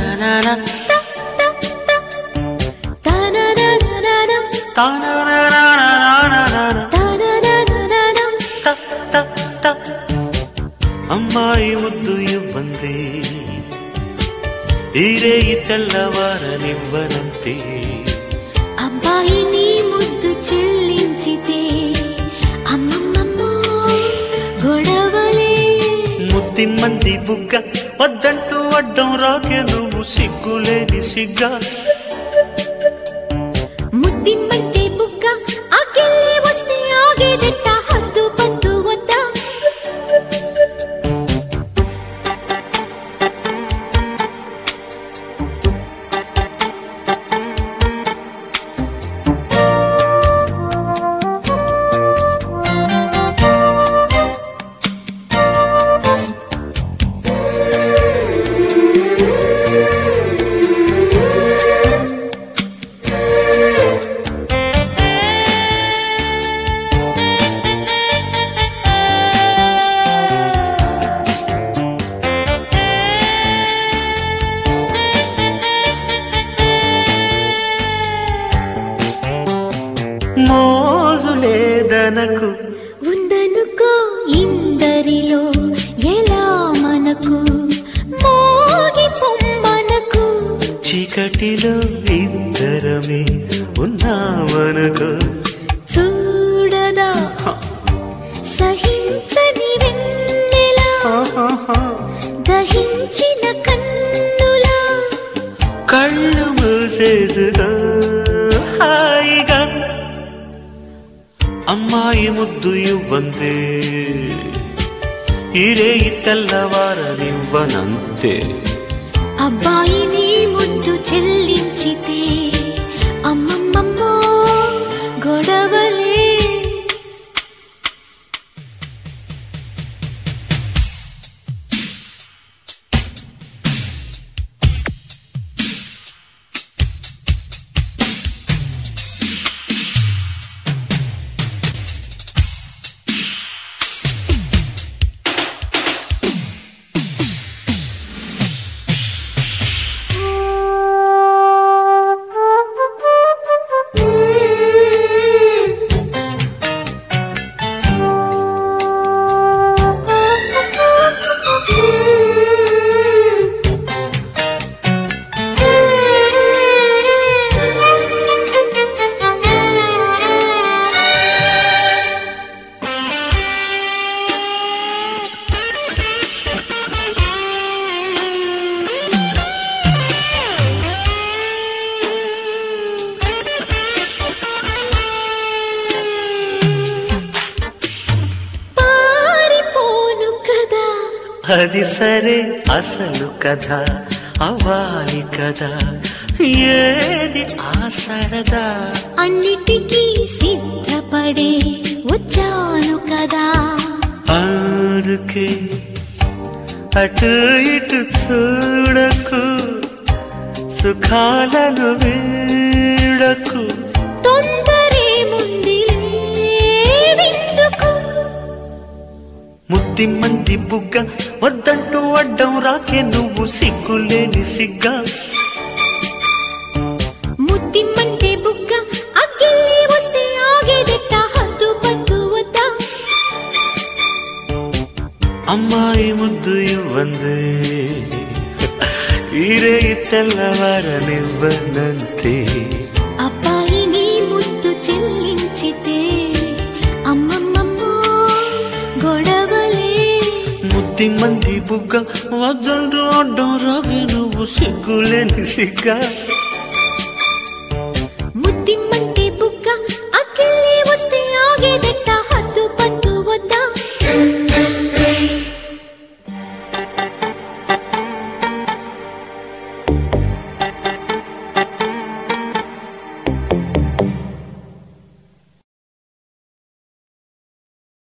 తాననననన, తననననన, తాననననననన, తననననన. త, త, త. అమ్మాయి ముద్దు ఇవ్వంది ఈరే తెల్లవారనివ్వనంతే అబ్బాయి నీ ముద్దు చెల్లించితే అమ్మమ్మమ్మో గొడవలే ముద్ది మంది బుగ్గ వద్దంటూ అడ్డం రాకే నువ్వు సిగ్గులేని సిగ్గా ముద్దిమ్మంటే బుగ్గ ఆకెళ్ళి వస్తే ఆగేదెట్ట హద్దు పద్దు వద్దా మోజు లేదనకు ఉందనుకో ఇందరిలో ఎలా మనకు మోగి పొమ్మనకు చీకటిలో ఇద్దరమే ఉన్నామనుకో చూడదా సహించని వెన్నెలా దహించిన కన్నులా కళ్ళు మూసేసుకో హాయిగా అమ్మాయి ముద్దు ఇవ్వంతే ఇరే తెల్లవారనివ్వనంతే అబ్బాయి నీ ముద్దు చెల్లించితే అమ్మమ్మమ్మో గొడవలే పారిపోను కదా అది సరే అసలు కథ అవ్వాలి కదా ఏది ఆ సరదా అన్నిటికీ సిద్ధపడే వచ్చాను కదా అందుకే అటు ఇటు చూడకు సుఖాలను వీడకు తొందరే ముందిలే విందుకు ముద్ది మంది బుగ్గ వద్దంటూ అడ్డం రాకే నువ్వు సిగ్గులేని సిగ్గా ముద్దిమ్మంటే బుగ్గ అక్కెళ్ళి వస్తే ఆగేదెట్ట హద్దు పద్దు వద్దా అమ్మాయి ముద్దు ఇవ్వంది ఈరే తెల్లవారనివ్వనంతే అబ్బాయి నీ ముద్దు చెల్లించితే అమ్మమ్మమ్మో గొడవలే ముద్ది మంది బుగ్గ వద్దంటూ అడ్డం రాకే నువ్వు సిగ్గులేని సిగ్గా